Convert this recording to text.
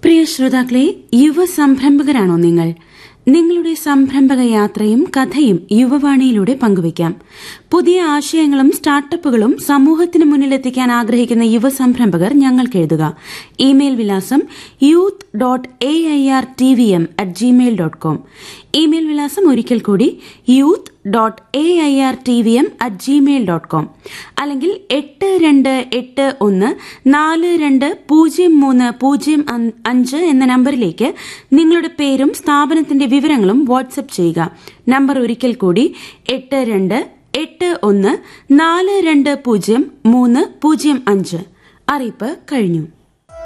പ്രിയ ശ്രോതാക്കളെ യുവ സംരംഭകരാണോ നിങ്ങൾ നിങ്ങളുടെ സംരംഭക യാത്രയും കഥയും യുവവാണിയിലൂടെ പങ്കുവയ്ക്കാം പുതിയ ആശയങ്ങളും സ്റ്റാർട്ടപ്പുകളും സമൂഹത്തിന് മുന്നിലെത്തിക്കാൻ ആഗ്രഹിക്കുന്ന യുവ സംരംഭകർ ഞങ്ങൾക്ക് എഴുതുക ഇമെയിൽ വിലാസം youth dot A I R T V M at gmail dot com email വിലാസം ഒരിക്കൽ കൂടി youth dot A I R T V M at gmail dot com അല്ലെങ്കിൽ എട്ട് രണ്ട് എട്ട് ഒന്ന് നാല് രണ്ട് പൂജ്യം മൂന്ന് പൂജ്യം അൻ- അഞ്ച് എന്ന നമ്പറിലേക്ക് നിങ്ങളുടെ പേരും സ്ഥാപനത്തിന്റെ വിവരങ്ങളും വാട്സപ്പ് ചെയ്യുക നമ്പർ ഒരിക്കൽ കൂടി എട്ട് രണ്ട് എട്ട് ഒന്ന് നാല് രണ്ട് പൂജ്യം മൂന്ന് പൂജ്യം അഞ്ച് അറിയിപ്പ് കഴിഞ്ഞു